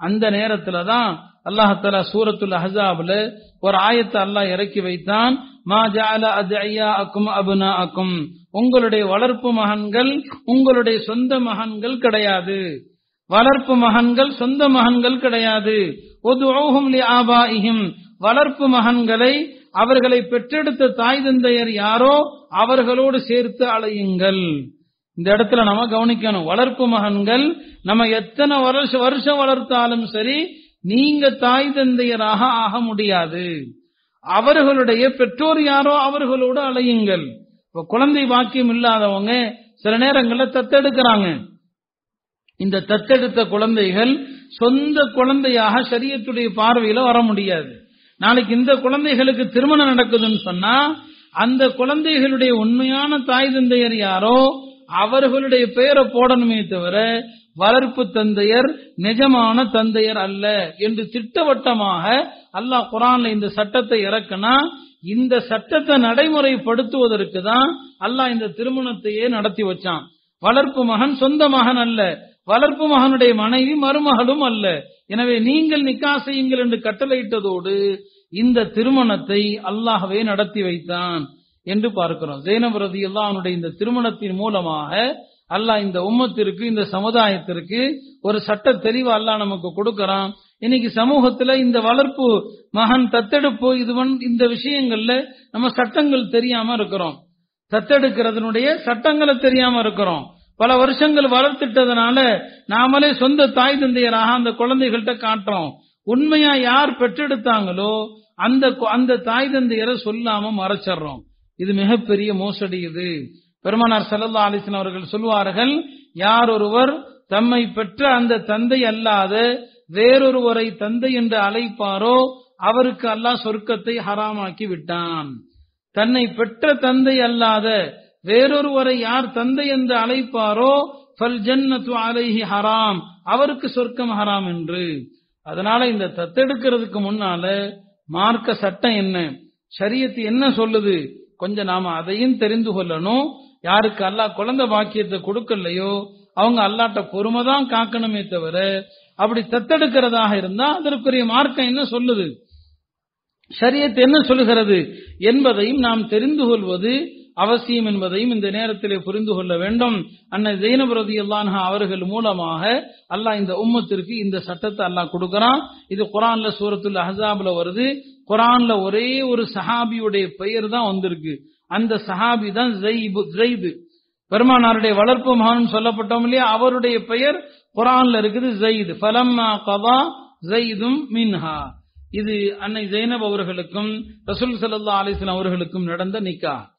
அந்த நேரத்துல தான் அல்லாஹால சூரத்துல் அஹாப்ல ஒரு ஆயத்தை அல்லாஹ் இறக்கி வைத்தான் மா ஜால அத்ஐயா அக்கும் அபுனா அக்கும் உங்களுடைய வளர்ப்பு மகன்கள் உங்களுடைய சொந்த மகன்கள் கிடையாது வளர்ப்பு மகன்கள் சொந்த மகன்கள் கிடையாது ஒதுவும் ஆபாயியும் வளர்ப்பு மகன்களை அவர்களை பெற்றெடுத்த தாய் தந்தையர் யாரோ அவர்களோடு சேர்த்து அழையுங்கள் இந்த இடத்துல நம்ம கவனிக்கணும் வளர்ப்பு மகன்கள் நம்ம எத்தனை வருஷம் வருஷம் வளர்த்தாலும் சரி நீங்க தாய் தந்தையராக ஆக முடியாது அவர்களுடைய பெற்றோர் யாரோ அவர்களோடு அலையுங்கள் இப்ப குழந்தை பாக்கியம் இல்லாதவங்க சில நேரங்கள்ல தத்தெடுக்கிறாங்க இந்த தத்தெடுத்த குழந்தைகள் சொந்த குழந்தையாக சரியத்துடைய பார்வையில வர முடியாது நாளைக்கு இந்த குழந்தைகளுக்கு திருமணம் நடக்குதுன்னு சொன்னா அந்த குழந்தைகளுடைய உண்மையான தாய் தந்தையர் யாரோ அவர்களுடைய பெயரை போடணுமே தவிர வளர்ப்பு தந்தையர் நிஜமான தந்தையர் அல்ல என்று திட்டவட்டமாக அல்லாஹ் குரான்ல இந்த சட்டத்தை இறக்குனா இந்த சட்டத்தை நடைமுறைப்படுத்துவதற்கு தான் அல்லாஹ் இந்த திருமணத்தையே நடத்தி வச்சான் வளர்ப்பு மகன் சொந்த மகன் அல்ல வளர்ப்பு மகனுடைய மனைவி மருமகளும் அல்ல எனவே நீங்கள் நிக்கா செய்யுங்கள் என்று கட்டளையிட்டதோடு இந்த திருமணத்தை அல்லாஹ்வே நடத்தி வைத்தான் என்று பார்க்கிறோம் ஜெயினப் ரதி அவனுடைய இந்த திருமணத்தின் மூலமாக அல்லாஹ் இந்த உம்மத்திற்கு இந்த சமுதாயத்திற்கு ஒரு சட்ட தெளிவு அல்லாஹ் நமக்கு கொடுக்கறான் இன்னைக்கு சமூகத்துல இந்த வளர்ப்பு மகன் தத்தெடுப்பு இது இந்த விஷயங்கள்ல நம்ம சட்டங்கள் தெரியாம இருக்கிறோம் தத்தெடுக்கிறதுனுடைய சட்டங்களை தெரியாம இருக்கிறோம் பல வருஷங்கள் வளர்த்துட்டதுனால நாமளே சொந்த தாய் தந்தையராக அந்த குழந்தைகள்கிட்ட காட்டுறோம் உண்மையா யார் பெற்றெடுத்தாங்களோ அந்த அந்த தாய் தந்தையரை சொல்லாம மறைச்சிடுறோம் இது மிகப்பெரிய மோசடி இது பெருமானார் சல்லா அலிசன் அவர்கள் சொல்வார்கள் யார் ஒருவர் தம்மை பெற்ற அந்த தந்தை அல்லாத வேறொருவரை தந்தை என்று அழைப்பாரோ அவருக்கு அல்லாஹ் சொர்க்கத்தை ஹராமாக்கி விட்டான் தன்னை பெற்ற தந்தை அல்லாத வேறொருவரை யார் தந்தை என்று அழைப்பாரோ ஃபல் ஜன்னத்து அலைஹி ஹராம் அவருக்கு சொர்க்கம் ஹராம் என்று அதனால இந்த தத்தெடுக்கிறதுக்கு முன்னால மார்க்க சட்டம் என்ன சரியத்து என்ன சொல்லுது கொஞ்சம் நாம அதையும் தெரிந்து கொள்ளணும் யாருக்கு அல்லாஹ் குழந்தை பாக்கியத்தை கொடுக்கலையோ அவங்க அல்லாட்ட பொறுமை தான் காக்கணுமே தவிர அப்படி தத்தெடுக்கிறதாக இருந்தா அதற்குரிய மார்க்கம் என்ன சொல்லுது சரியத்து என்ன சொல்லுகிறது என்பதையும் நாம் தெரிந்து கொள்வது அவசியம் என்பதையும் இந்த நேரத்திலே புரிந்து கொள்ள வேண்டும் அன்னை ஜெயினபுரதி அல்லான்ஹா அவர்கள் மூலமாக அல்லாஹ் இந்த உம்மத்திற்கு இந்த சட்டத்தை அல்லாஹ் கொடுக்கறான் இது குரான்ல சூரத்துல அஹாப்ல வருது குரான்ல ஒரே ஒரு சஹாபியுடைய பெயர் தான் வந்திருக்கு அந்த சஹாபி தான் ஜெயிது பெருமானாருடைய வளர்ப்பு மகன் சொல்லப்பட்டோம் இல்லையா அவருடைய பெயர் குரான்ல இருக்குது ஜெயித் ஃபலம்மா கவா ஜெயிதும் மின்ஹா இது அன்னை ஜெயினப் அவர்களுக்கும் ரசூல் சல்லா அலிஸ்லாம் அவர்களுக்கும் நடந்த நிக்கா